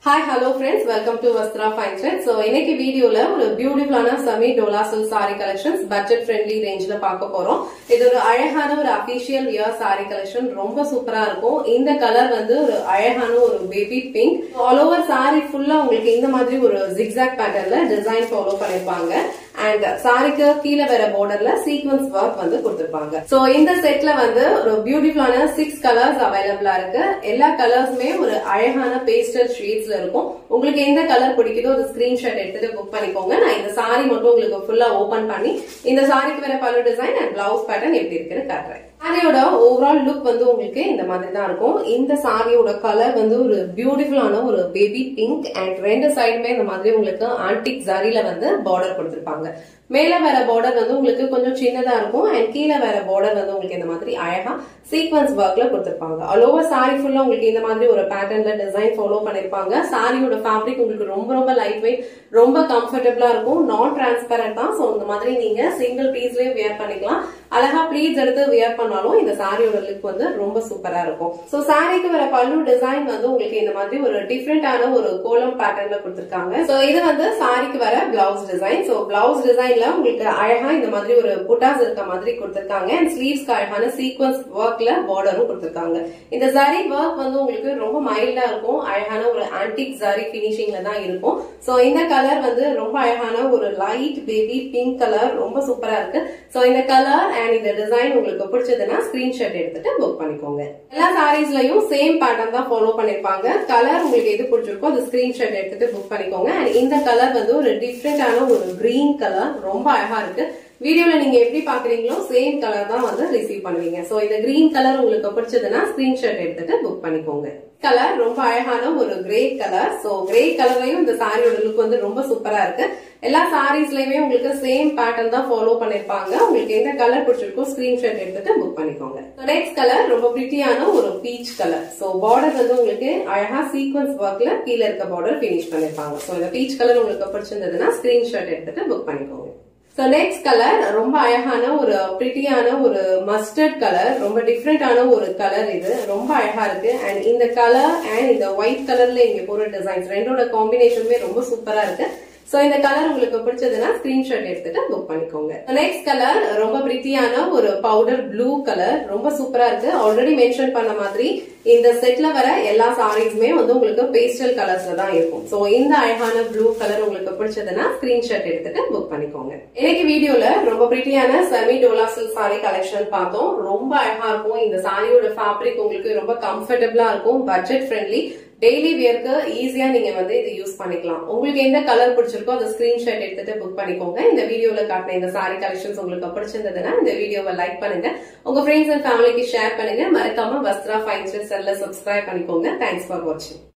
hi hello friends welcome to Vasthra fine trend so இன்னைக்கு வீடியோல ஒரு பியூட்டிஃபுல்லான semi dola silk sari collections budget friendly ரேஞ்சில் பார்க்க போறோம் இது ஒரு அழகான ஒரு அபிஷியல் வியர் சாரி கலெக்ஷன் ரொம்ப சூப்பரா இருக்கும் இந்த கலர் வந்து ஒரு அழகான ஒரு baby pink all over sari ஃபுல்லா உங்களுக்கு இந்த மாதிரி ஒரு ஜிக்ஸாக் பேட்டர்ன்ல டிசைன் ஃபாலோ பண்ணிருப்பாங்க அண்ட் சாரிக்கு கீழே வர பார்டர்ல சீக்வன்ஸ் ஒர்க் வந்து கொடுத்திருப்பாங்க சோ இந்த செட்ல வந்து ஒரு பியூட்டிஃபுல்லான சிக்ஸ் கலர்ஸ் அவைலபிளா இருக்கு எல்லா கலர்ஸுமே ஒரு அழகான பேஸ்டல் ஷேட்ஸ்ல இருக்கும் உங்களுக்கு எந்த கலர் பிடிக்குதோ ஒரு ஸ்கிரீன்ஷாட் எடுத்துட்டு புக் பண்ணிக்கோங்க நான் இந்த சாரி மட்டும் உங்களுக்கு ஃபுல்லா ஓபன் பண்ணி இந்த சாரிக்கு வர பல்லு டிசைன் அண்ட் பிளவுஸ் பேட்டர்ன் எப்படி இருக்குன்னு காட்டுறேன் சாரியோட ஓவரால் லுக் வந்து உங்களுக்கு இந்த மாதிரி தான் இருக்கும் இந்த சாரியோட கலர் வந்து ஒரு பியூட்டிஃபுல்லான ஒரு பேபி பிங்க் அண்ட் ரெண்டு சைடுமே இந்த மாதிரி உங்களுக்கு ஆன்டிக் ஜரியில வந்து பார்டர் கொடுத்திருப்பாங்க மேல வேற பார்டர் வந்து உங்களுக்கு கொஞ்சம் சின்னதா இருக்கும் அண்ட் கீழே வேற பார்டர் வந்து உங்களுக்கு இந்த மாதிரி அழகா சீக்வன்ஸ் ஒர்க்ல கொடுத்திருப்பாங்க ஆல் ஓவர் சாரி ஃபுல்லா உங்களுக்கு இந்த மாதிரி ஒரு பேட்டர்ன்ல டிசைன் ஃபாலோ பண்ணிருப்பாங்க சாரியோட ஃபேப்ரிக் உங்களுக்கு ரொம்ப ரொம்ப லைட் வெயிட் ரொம்ப கம்ஃபர்டபுளா இருக்கும் நான் டிரான்ஸ்பரண்ட் தான் ஸோ இந்த மாதிரி நீங்க சிங்கிள் பீஸ்லயே வியர் பண்ணிக்கலாம் அழகா ப்ளீட்ஸ் எடுத்து வியர் பண்ணாலும் இந்த சாரியோட லுக் வந்து ரொம்ப சூப்பரா இருக்கும் ஸோ சாரிக்கு வர பல்லு டிசைன் வந்து உங்களுக்கு இந்த மாதிரி ஒரு டிஃப்ரெண்டான ஒரு கோலம் பேட்டர்ன்ல கொடுத்திருக்காங்க ஸோ இது வந்து சாரிக்கு வர பிளவுஸ் டிசைன் ஸோ பிளவுஸ் டிசைன்ல உங்களுக்கு அழகா இந்த மாதிரி ஒரு புட்டாஸ் இருக்க மாதிரி கொடுத்திருக்காங்க அண்ட் ஸ்லீவ்ஸ்க்கு அழகான சீக்வன்ஸ் ஒர்க்ல பார்டரும் கொடுத்திருக்காங்க இந்த ஜரி ஒர்க் வந்து உங்களுக்கு ரொம்ப மைல்டா இருக்கும் அழகான ஒரு ஆன்டிக் ஜரி பினிஷிங்ல தான் இருக்கும் ஸோ இந்த கலர் வந்து ரொம்ப அழகான ஒரு லைட் பேபி பிங்க் கலர் ரொம்ப சூப்பரா இருக்கு ஸோ இந்த கலர் அண்ட் இந்த டிசைன் உங்களுக்கு பிடிச்சதுன்னா ஸ்கிரீன்ஷாட் எடுத்துட்டு புக் பண்ணிக்கோங்க எல்லா சாரீஸ்லயும் சேம் பேட்டர்ன் தான் ஃபாலோ பண்ணிருப்பாங்க கலர் உங்களுக்கு எது பிடிச்சிருக்கோ அது ஸ்கிரீன்ஷாட் எடுத்துட்டு புக் பண்ணிக்கோங்க அண்ட் இந்த கலர் வந்து ஒரு டிஃப்ரெண்டான ஒரு கிரீன் கலர் ரொம்ப அழகா இருக்கு வீடியோல நீங்க எப்படி பாக்குறீங்களோ சேம் கலர் தான் வந்து ரிசீவ் பண்ணுவீங்க சோ இந்த கிரீன் கலர் உங்களுக்கு பிடிச்சதுன்னா ஸ்கிரீன்ஷாட் எடுத்துட்டு புக் பண்ணிக்கோங்க கலர் ரொம்ப அழகான ஒரு கிரே கலர் சோ கிரே கலர்லயும் இந்த சாரியோட லுக் வந்து ரொம்ப சூப்பரா இருக்கு எல்லா சாரீஸ்லயுமே உங்களுக்கு சேம் பேட்டர்ன் தான் ஃபாலோ பண்ணிருப்பாங்க உங்களுக்கு எந்த கலர் பிடிச்சிருக்கோ ஸ்கிரீன்ஷாட் எடுத்துட்டு புக் பண்ணிக்கோங்க நெக்ஸ்ட் கலர் ரொம்ப பிரிட்டியான ஒரு பீச் கலர் சோ பார்டர் வந்து உங்களுக்கு அழகா சீக்வன்ஸ் ஒர்க்ல கீழே இருக்க பார்டர் பினிஷ் பண்ணிருப்பாங்க சோ இந்த பீச் கலர் உங்களுக்கு பிடிச்சிருந்ததுன்னா ஸ்கிரீன்ஷாட் எடுத்துட்டு புக் பண்ணிக்கோங்க ஸோ நெக்ஸ்ட் கலர் ரொம்ப அழகான ஒரு பிரிட்டியான ஒரு மஸ்டர்ட் கலர் ரொம்ப டிஃப்ரெண்டான ஒரு கலர் இது ரொம்ப அழகா இருக்கு அண்ட் இந்த கலர் அண்ட் இந்த ஒயிட் கலர்ல இங்க போற டிசைன்ஸ் ரெண்டோட காம்பினேஷனுமே ரொம்ப சூப்பரா இருக்கு சோ இந்த கலர் உங்களுக்கு பிடிச்சதுன்னா ஸ்கிரீன்ஷாட் எடுத்துட்டு புக் பண்ணிக்கோங்க நெக்ஸ்ட் கலர் ரொம்ப பிரிட்டியான ஒரு பவுடர் ப்ளூ கலர் ரொம்ப சூப்பரா இருக்கு ஆல்ரெடி மென்ஷன் பண்ண மாதிரி இந்த செட்ல வர எல்லா சாரீஸுமே வந்து உங்களுக்கு பேஸ்டல் கலர்ஸ்ல தான் இருக்கும் சோ இந்த அழகான ப்ளூ கலர் உங்களுக்கு பிடிச்சதுன்னா ஸ்கிரீன்ஷாட் எடுத்துட்டு புக் பண்ணிக்கோங்க இன்னைக்கு வீடியோல ரொம்ப பிரிட்டியான semi dola silk sari collection பார்த்தோம் ரொம்ப அழகா இருக்கும் இந்த சாரியோட ஃபேப்ரிக் உங்களுக்கு ரொம்ப கம்ஃபர்டபுளா இருக்கும் பட்ஜெட் ஃப்ரெண்ட்லி டெய்லி வியர்க்கு ஈஸியா நீங்க வந்து இது யூஸ் பண்ணிக்கலாம் உங்களுக்கு எந்த கலர் பிடிச்சிருக்கோ அதை ஸ்கிரீன்ஷாட் எடுத்துட்டு புக் பண்ணிக்கோங்க இந்த வீடியோல காட்டின இந்த சாரி கலெக்ஷன்ஸ் உங்களுக்கு பிடிச்சிருந்ததுன்னா இந்த வீடியோவை லைக் பண்ணுங்க உங்க ஃப்ரெண்ட்ஸ் அண்ட் ஃபேமிலிக்கு ஷேர் பண்ணுங்க மறக்காம வஸ்த்ரா ஃபைன் செல்ல சப்ஸ்கிரைப் பண்ணிக்கோங்க தேங்க்ஸ் ஃபார் வாட்சிங்